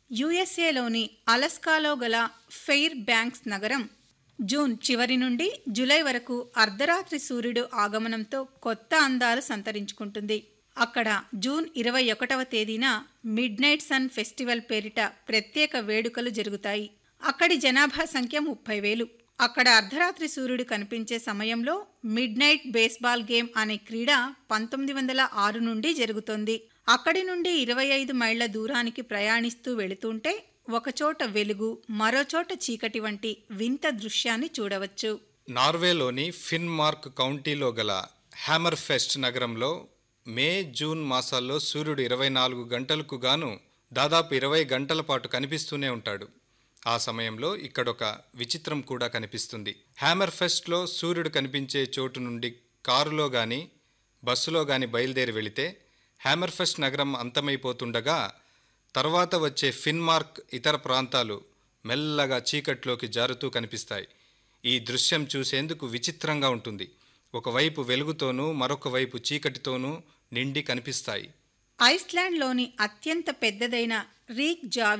యుఎస్ఏలోని అలస్కాలో గల fair banks నగరం June చివరి నుండి జూలై వరకు అర్ధరాత్రి సూర్యుడు ఆగమనంతో కొత్త అందాలు సంతరించుకుంటుంది అక్కడ జూన్ ఇరవై ఒకటవ తేదీన మిడ్ నైట్ సన్ ఫెస్టివల్ పేరిట ప్రత్యేక వేడుకలు జరుగుతాయి అక్కడి జనాభా సంఖ్య ముప్పై వేలు అక్కడ అర్ధరాత్రి సూర్యుడు కనిపించే సమయంలో మిడ్ నైట్ బేస్బాల్ గేమ్ అనే క్రీడ పంతొమ్మిది వందల ఆరు నుండి జరుగుతోంది అక్కడి నుండి ఇరవై ఐదు మైళ్ల దూరానికి ప్రయాణిస్తూ వెళుతుంటే ఒకచోట వెలుగు మరోచోట చీకటి వంటి వింత దృశ్యాన్ని చూడవచ్చు నార్వేలోని ఫిన్మార్క్ కౌంటీలో గల హ్యామర్ ఫెస్ట్ నగరంలో మే జూన్ మాసాల్లో సూర్యుడు ఇరవై నాలుగు గంటలకు గాను దాదాపు ఇరవై గంటల పాటు కనిపిస్తూనే ఉంటాడు ఆ సమయంలో ఇక్కడొక విచిత్రం కూడా కనిపిస్తుంది హ్యామర్ ఫెస్ట్లో సూర్యుడు కనిపించే చోటు నుండి కారులో గాని బస్సులో గాని బయలుదేరి వెళితే హ్యామర్ ఫెస్ట్ నగరం అంతమైపోతుండగా తర్వాత వచ్చే ఫిన్మార్క్ ఇతర ప్రాంతాలు మెల్లగా చీకట్లోకి జారుతూ కనిపిస్తాయి ఈ దృశ్యం చూసేందుకు విచిత్రంగా ఉంటుంది ఒకవైపు వెలుగుతోనూ మరొక వైపు చీకటితోనూ నిండి కనిపిస్తాయి ఐస్లాండ్లోని అత్యంత పెద్దదైన రీక్ జావ్